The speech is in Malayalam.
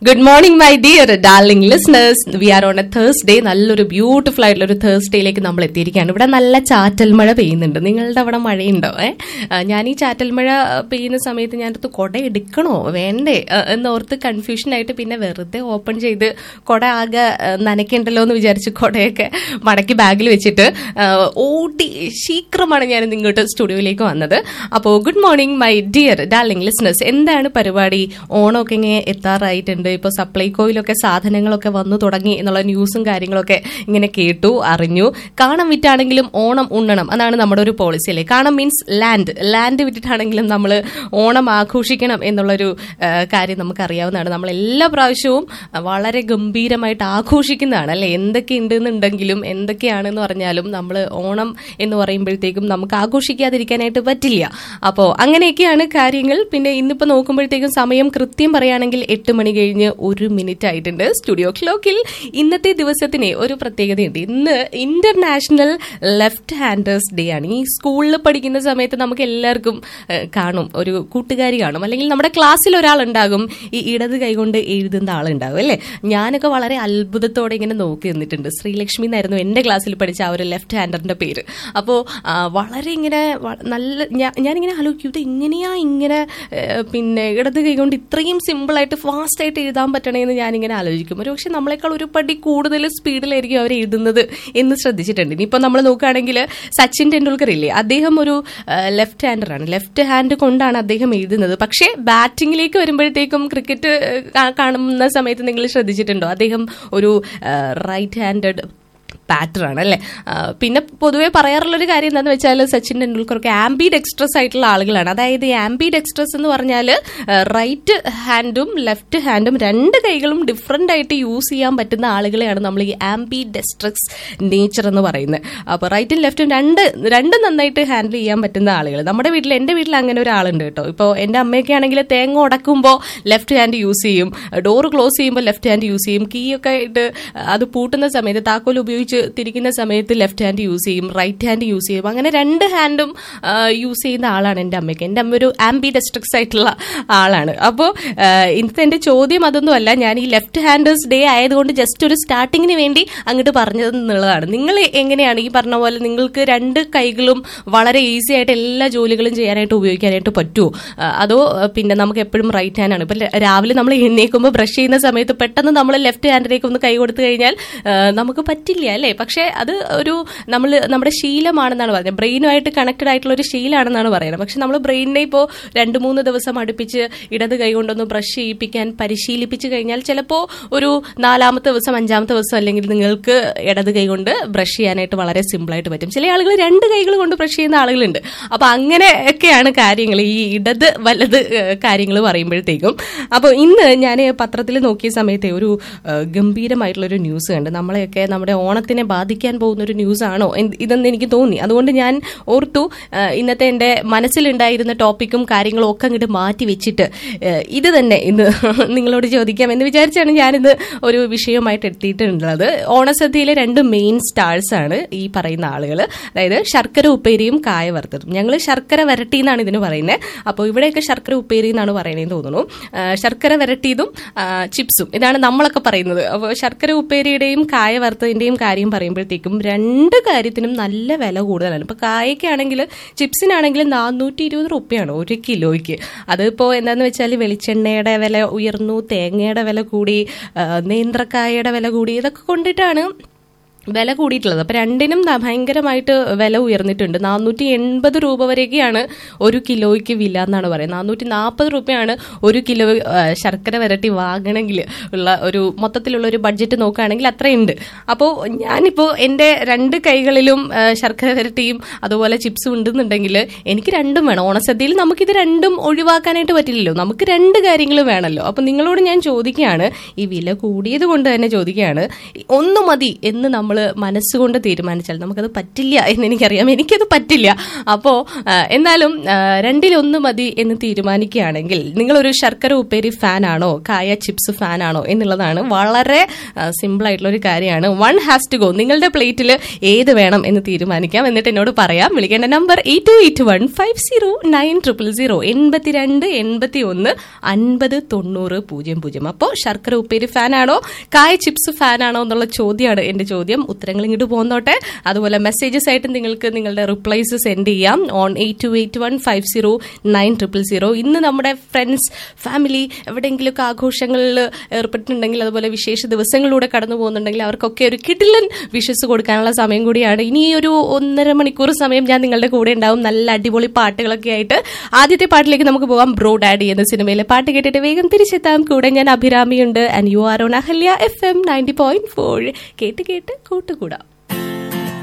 good morning my dear darling listeners we are on a Thursday നല്ലൊരു ബ്യൂട്ടിഫുൾ ആയിട്ടുള്ള ഒരു തേഴ്സ്ഡേയിലേക്ക് നമ്മൾ എത്തിയിരിക്കുകയാണ് ഇവിടെ നല്ല ചാറ്റൽ മഴ പെയ്യുന്നുണ്ട് നിങ്ങളുടെ അവിടെ മഴയുണ്ടോ ഏ ആ, ഞാൻ ഈ ചാറ്റൽ മഴ പെയ്യുന്ന സമയത്ത് ഞാൻ അടുത്ത് കുട എടുക്കണോ വേണ്ടേ ആ, എന്നോർത്ത് കൺഫ്യൂഷൻ ആയിട്ട് പിന്നെ വെറുതെ ഓപ്പൺ ചെയ്ത് കുട ആകെ ആ, നനയ്ക്കണ്ടല്ലോ എന്ന് വിചാരിച്ച് കുടയൊക്കെ മടക്കി ബാഗിൽ വെച്ചിട്ട് ആ, ഓടി ശീഘ്രമാണ് ഞാൻ ഇന്ന് ഇങ്ങോട്ട് സ്റ്റുഡിയോയിലേക്ക് വന്നത് അപ്പോൾ good morning my dear darling listeners എന്താണ് പരിപാടി ഓണമൊക്കെ ഇങ്ങനെ എത്താറായിട്ടുണ്ട് ഇപ്പോൾ സപ്ലൈകോയിലൊക്കെ സാധനങ്ങളൊക്കെ വന്നു തുടങ്ങി എന്നുള്ള ന്യൂസും കാര്യങ്ങളൊക്കെ ഇങ്ങനെ കേട്ടു അറിഞ്ഞു കാണം വിറ്റാണെങ്കിലും ഓണം ഉണ്ണണം അതാണ് നമ്മുടെ ഒരു പോളിസി അല്ലേ കാണം മീൻസ് ലാൻഡ് ലാൻഡ് വിറ്റിട്ടാണെങ്കിലും നമ്മൾ ഓണം ആഘോഷിക്കണം എന്നുള്ളൊരു ആ, കാര്യം നമുക്ക് അറിയാവുന്നതാണ് നമ്മൾ എല്ലാ പ്രാവശ്യവും വളരെ ഗംഭീരമായിട്ട് ആഘോഷിക്കുന്നതാണ് അല്ലെ എന്തൊക്കെ ഉണ്ടെന്നുണ്ടെങ്കിലും എന്തൊക്കെയാണെന്ന് പറഞ്ഞാലും നമ്മൾ ഓണം എന്ന് പറയുമ്പോഴത്തേക്കും നമുക്ക് ആഘോഷിക്കാതിരിക്കാനായിട്ട് പറ്റില്ല അപ്പോൾ അങ്ങനെയൊക്കെയാണ് കാര്യങ്ങൾ പിന്നെ ഇന്നിപ്പോൾ നോക്കുമ്പോഴത്തേക്കും സമയം കൃത്യം പറയുകയാണെങ്കിൽ എട്ട് മണി കഴിഞ്ഞ് ഒരു മിനിറ്റ് ആയിട്ടുണ്ട് സ്റ്റുഡിയോ ക്ലോക്കിൽ ഇന്നത്തെ ദിവസത്തിന് ഒരു പ്രത്യേകതയുണ്ട് ഇന്ന് ഇന്റർനാഷണൽ ലെഫ്റ്റ് ഹാൻഡേഴ്സ് ഡേ ആണ് ഈ സ്കൂളിൽ പഠിക്കുന്ന സമയത്ത് നമുക്ക് എല്ലാവർക്കും ഏഹ്, കാണും ഒരു കൂട്ടുകാരി കാണും അല്ലെങ്കിൽ നമ്മുടെ ക്ലാസ്സിൽ ഒരാളുണ്ടാകും ഈ ഇടത് കൈകൊണ്ട് എഴുതുന്ന ആളുണ്ടാകും അല്ലേ ഞാനൊക്കെ വളരെ അത്ഭുതത്തോടെ ഇങ്ങനെ നോക്കി നിന്നിട്ടുണ്ട് ശ്രീലക്ഷ്മി എന്നായിരുന്നു എന്റെ ക്ലാസ്സിൽ പഠിച്ച ആ ഒരു ലെഫ്റ്റ് ഹാൻഡറിന്റെ പേര് അപ്പോൾ വളരെ ഇങ്ങനെ വ- നല്ല ഞാ- ഞാനിങ്ങനെ ആലോചിക്കും ഇത് എങ്ങനെയാ ഇങ്ങനെ ഏഹ്, പിന്നെ ഇടത് കൈ കൊണ്ട് ഇത്രയും സിമ്പിളായിട്ട് ഫാസ്റ്റ് ആയിട്ട് എഴുതാൻ പറ്റണേന്ന് ഞാനിങ്ങനെ ആലോചിക്കും ഒരു പക്ഷെ നമ്മളെക്കാൾ ഒരു പടി കൂടുതൽ സ്പീഡിലായിരിക്കും അവർ എഴുതുന്നത് എന്ന് ശ്രദ്ധിച്ചിട്ടുണ്ട് ഇനിയിപ്പോൾ നമ്മൾ നോക്കുകയാണെങ്കിൽ സച്ചിൻ ടെണ്ടുൽക്കർ ഇല്ലേ അദ്ദേഹം ഒരു ലെഫ്റ്റ് ഹാൻഡറാണ് ലെഫ്റ്റ് ഹാൻഡ് കൊണ്ടാണ് അദ്ദേഹം എഴുതുന്നത് പക്ഷേ ബാറ്റിംഗിലേക്ക് വരുമ്പോഴത്തേക്കും ക്രിക്കറ്റ് കാണുന്ന സമയത്ത് നിങ്ങൾ ശ്രദ്ധിച്ചിട്ടുണ്ടോ അദ്ദേഹം ഒരു റൈറ്റ് ഹാൻഡഡ് പാറ്ററാണ് അല്ലേ ആ, പിന്നെ പൊതുവേ പറയാറുള്ളൊരു കാര്യം എന്താണെന്ന് വെച്ചാൽ സച്ചിൻ ടെണ്ടുൽക്കർക്ക് ആംബി ഡെക്സ്ട്രസ് ആയിട്ടുള്ള ആളുകളാണ് അതായത് ഈ ആംബി ഡെക്സ്ട്രസ് എന്ന് പറഞ്ഞാൽ റൈറ്റ് ഹാൻഡും ലെഫ്റ്റ് ഹാൻഡും രണ്ട് കൈകളും ഡിഫറെൻ്റ് ആയിട്ട് യൂസ് ചെയ്യാൻ പറ്റുന്ന ആളുകളെയാണ് നമ്മൾ ഈ ആംബി ഡെസ്ട്രക്സ് നേച്ചർ എന്ന് പറയുന്നത് അപ്പോൾ റൈറ്റും ലെഫ്റ്റും രണ്ട് രണ്ടും നന്നായിട്ട് ഹാൻഡിൽ ചെയ്യാൻ പറ്റുന്ന ആളുകൾ നമ്മുടെ വീട്ടിൽ എൻ്റെ വീട്ടിൽ അങ്ങനെ ഒരാളുണ്ട് കേട്ടോ ഇപ്പോൾ എൻ്റെ അമ്മയൊക്കെ ആണെങ്കിൽ തേങ്ങ ഉടക്കുമ്പോൾ ലെഫ്റ്റ് ഹാൻഡ് യൂസ് ചെയ്യും ഡോറ് ക്ലോസ് ചെയ്യുമ്പോൾ ലെഫ്റ്റ് ഹാൻഡ് യൂസ് ചെയ്യും കീ ഒക്കെ ഇട്ട് അത് പൂട്ടുന്ന സമയത്ത് താക്കോൽ ഉപയോഗിച്ച് തിരിക്കുന്ന സമയത്ത് ലെഫ്റ്റ് ഹാൻഡ് യൂസ് ചെയ്യും റൈറ്റ് ഹാൻഡ് യൂസ് ചെയ്യും അങ്ങനെ രണ്ട് ഹാൻഡും യൂസ് ചെയ്യുന്ന ആളാണ് എൻ്റെ അമ്മയ്ക്ക് എൻ്റെ അമ്മ ഒരു ആംബി ഡെസ്ട്രിക്സ് ആയിട്ടുള്ള ആളാണ് അപ്പോൾ ഇന്നത്തെ എൻ്റെ ചോദ്യം അതൊന്നുമല്ല ഞാൻ ഈ ലെഫ്റ്റ് ഹാൻഡേഴ്സ് ഡേ ആയതുകൊണ്ട് ജസ്റ്റ് ഒരു സ്റ്റാർട്ടിങ്ങിന് വേണ്ടി അങ്ങോട്ട് പറഞ്ഞത് എന്നുള്ളതാണ് നിങ്ങൾ എങ്ങനെയാണ് ഈ പറഞ്ഞ പോലെ നിങ്ങൾക്ക് രണ്ട് കൈകളും വളരെ ഈസി ആയിട്ട് എല്ലാ ജോലികളും ചെയ്യാനായിട്ട് ഉപയോഗിക്കാനായിട്ട് പറ്റുമോ ആ, അതോ ആ, പിന്നെ നമുക്ക് എപ്പോഴും റൈറ്റ് ഹാൻഡ് ആണ് ഇപ്പം രാവിലെ നമ്മൾ എഴുന്നേൽക്കുമ്പോൾ ബ്രഷ് ചെയ്യുന്ന സമയത്ത് പെട്ടെന്ന് നമ്മൾ ലെഫ്റ്റ് ഹാൻഡിലേക്ക് ഒന്ന് കൈ കൊടുത്തു കഴിഞ്ഞാൽ ആ, നമുക്ക് പറ്റില്ല അല്ലേ പക്ഷേ അത് ഒരു നമ്മൾ നമ്മുടെ ശീലമാണെന്നാണ് പറയുന്നത് ബ്രെയിനുമായിട്ട് കണക്റ്റഡ് ആയിട്ടുള്ള ഒരു ശീലമാണെന്നാണ് പറയുന്നത് പക്ഷെ നമ്മൾ ബ്രെയിനിനെ ഇപ്പോൾ രണ്ട് മൂന്ന് ദിവസം അടുപ്പിച്ച് ഇടത് കൈ കൊണ്ടൊന്ന് ബ്രഷ് ചെയ്യിപ്പിക്കാൻ പരിശീലിപ്പിച്ച് കഴിഞ്ഞാൽ ചിലപ്പോൾ ഒരു നാലാമത്തെ ദിവസം അഞ്ചാമത്തെ ദിവസം അല്ലെങ്കിൽ നിങ്ങൾക്ക് ഇടത് കൈ കൊണ്ട് ബ്രഷ് ചെയ്യാനായിട്ട് വളരെ സിമ്പിളായിട്ട് പറ്റും ചില ആളുകൾ രണ്ട് കൈകൾ കൊണ്ട് ബ്രഷ് ചെയ്യുന്ന ആളുകളുണ്ട് അപ്പൊ അങ്ങനെയൊക്കെയാണ് കാര്യങ്ങൾ ഈ ഇടത് വലത് കാര്യങ്ങൾ പറയുമ്പോഴത്തേക്കും അപ്പോൾ ഇന്ന് ഞാൻ പത്രത്തിൽ നോക്കിയ സമയത്തെ ഒരു ഏഹ്, ഗംഭീരമായിട്ടുള്ള ഒരു ന്യൂസ് കണ്ട് നമ്മളെയൊക്കെ നമ്മുടെ ഓണത്തിനെ ബാധിക്കാൻ പോകുന്ന ഒരു ന്യൂസ് ആണോ എന്ത് ഇതെന്ന് എനിക്ക് തോന്നി അതുകൊണ്ട് ഞാൻ ഓർത്തു ഏഹ്, ഇന്നത്തെ എൻ്റെ മനസ്സിലുണ്ടായിരുന്ന ടോപ്പിക്കും കാര്യങ്ങളും ഒക്കെ അങ്ങോട്ട് മാറ്റി വെച്ചിട്ട് ഏഹ്, ഇത് തന്നെ ഇന്ന് നിങ്ങളോട് ചോദിക്കാം എന്ന് വിചാരിച്ചാണ് ഞാനിത് ഒരു വിഷയമായിട്ട് എത്തിയിട്ടുള്ളത് ഓണസദ്യയിലെ രണ്ട് മെയിൻ സ്റ്റാൾസ് ആണ് ഈ പറയുന്ന ആളുകൾ അതായത് ശർക്കര ഉപ്പേരിയും കായ വറുത്തതും ഞങ്ങൾ ശർക്കര വരട്ടി എന്നാണ് ഇതിന് പറയുന്നത് അപ്പോൾ ഇവിടെയൊക്കെ ശർക്കര ഉപ്പേരി എന്നാണ് പറയുന്നത് തോന്നുന്നു ആ, ശർക്കര വരട്ടിയതും ആ, ചിപ്സും ഇതാണ് നമ്മളൊക്കെ പറയുന്നത് അപ്പോൾ ശർക്കര ഉപ്പേരിയുടെയും കായ വറുത്തതിന്റെയും കാര്യം പറയുമ്പോഴത്തേക്കും രണ്ട് കാര്യത്തിനും നല്ല വില കൂടുതലാണ് ഇപ്പൊ കായക്കാണെങ്കിൽ ചിപ്സിനാണെങ്കിൽ നാനൂറ്റി ഇരുപത് റുപ്യാണ് ഒരു കിലോയ്ക്ക് അതിപ്പോ എന്താന്ന് വെച്ചാൽ വെളിച്ചെണ്ണയുടെ വില ഉയർന്നു തേങ്ങയുടെ വില കൂടി ആ, നേന്ത്രക്കായയുടെ വില കൂടി ഇതൊക്കെ കൊണ്ടിട്ടാണ് വില കൂടിയിട്ടുള്ളത് അപ്പൊ രണ്ടിനും ന- ഭയങ്കരമായിട്ട് വില ഉയർന്നിട്ടുണ്ട് നാനൂറ്റി എൺപത് രൂപ വരെയൊക്കെയാണ് ഒരു കിലോയ്ക്ക് വില എന്നാണ് പറയുന്നത് നാനൂറ്റി നാൽപ്പത് രൂപയാണ് ഒരു കിലോ ആ, ശർക്കര വരട്ടി വാങ്ങണമെങ്കിൽ ഉള്ള ഒരു മൊത്തത്തിലുള്ള ഒരു ബഡ്ജറ്റ് നോക്കുകയാണെങ്കിൽ അത്രയുണ്ട് അപ്പോൾ ഞാനിപ്പോൾ എൻ്റെ രണ്ട് കൈകളിലും ആ, ശർക്കര വരട്ടിയും അതുപോലെ ചിപ്സും ഉണ്ടെന്നുണ്ടെങ്കിൽ എനിക്ക് രണ്ടും വേണം ഓണസദ്യയിൽ നമുക്കിത് രണ്ടും ഒഴിവാക്കാനായിട്ട് പറ്റില്ലല്ലോ നമുക്ക് രണ്ട് കാര്യങ്ങളും വേണമല്ലോ അപ്പൊ നിങ്ങളോട് ഞാൻ ചോദിക്കുകയാണ് ഈ വില കൂടിയത് കൊണ്ട് തന്നെ ചോദിക്കുകയാണ് ഒന്ന് മതി എന്ന് നമ്മൾ നമ്മൾ മനസ്സുകൊണ്ട് തീരുമാനിച്ചാൽ നമുക്കത് പറ്റില്ല എന്ന് എനിക്കറിയാം എനിക്കത് പറ്റില്ല അപ്പോൾ എന്നാലും ആ, രണ്ടിലൊന്ന് മതി എന്ന് തീരുമാനിക്കുകയാണെങ്കിൽ നിങ്ങളൊരു ശർക്കര ഉപ്പേരി ഫാനാണോ കായ ചിപ്സ് ഫാനാണോ എന്നുള്ളതാണ് വളരെ സിമ്പിൾ ആയിട്ടുള്ള ഒരു കാര്യമാണ് വൺ ഹാസ് ടു ഗോ നിങ്ങളുടെ പ്ലേറ്റിൽ ഏത് വേണം എന്ന് തീരുമാനിക്കാം എന്നിട്ട് എന്നോട് പറയാം വിളിക്കേണ്ട number eight two eight one five zero nine triple zero എൺപത്തിരണ്ട് എൺപത്തി ഒന്ന് അൻപത് തൊണ്ണൂറ് പൂജ്യം പൂജ്യം അപ്പോൾ ശർക്കര ഉപ്പേരി ഫാനാണോ കായ ചിപ്സ് ഫാനാണോ എന്നുള്ള ചോദ്യമാണ് എന്റെ ചോദ്യം ഉത്തരങ്ങൾ ഇങ്ങോട്ട് പോന്നോട്ടെ അതുപോലെ മെസ്സേജസ് ആയിട്ട് നിങ്ങൾക്ക് നിങ്ങളുടെ റിപ്ലൈസ് സെൻഡ് ചെയ്യാം on eight two eight one five zero nine triple zero ഇന്ന് നമ്മുടെ ഫ്രണ്ട്സ് ഫാമിലി എവിടെയെങ്കിലുമൊക്കെ ആഘോഷങ്ങളിൽ ഏർപ്പെട്ടിട്ടുണ്ടെങ്കിൽ അതുപോലെ വിശേഷ ദിവസങ്ങളിലൂടെ കടന്നു പോകുന്നുണ്ടെങ്കിൽ അവർക്കൊക്കെ ഒരു കിടിലൻ വിഷസ് കൊടുക്കാനുള്ള സമയം കൂടിയാണ് ഇനി ഒരു ഒന്നര മണിക്കൂർ സമയം ഞാൻ നിങ്ങളുടെ കൂടെ ഉണ്ടാവും നല്ല അടിപൊളി പാട്ടുകളൊക്കെ ആയിട്ട് ആദ്യത്തെ പാട്ടിലേക്ക് നമുക്ക് പോകാം ബ്രോ ഡാഡി എന്ന സിനിമയിലെ പാട്ട് കേട്ടിട്ട് വേഗം തിരിച്ചെത്താം കൂടെ ഞാൻ അഭിരാമിയുണ്ട് and you are on Ahalya F M ninety point four കേട്ട് കേട്ട് കൂട്ടുകൂടാം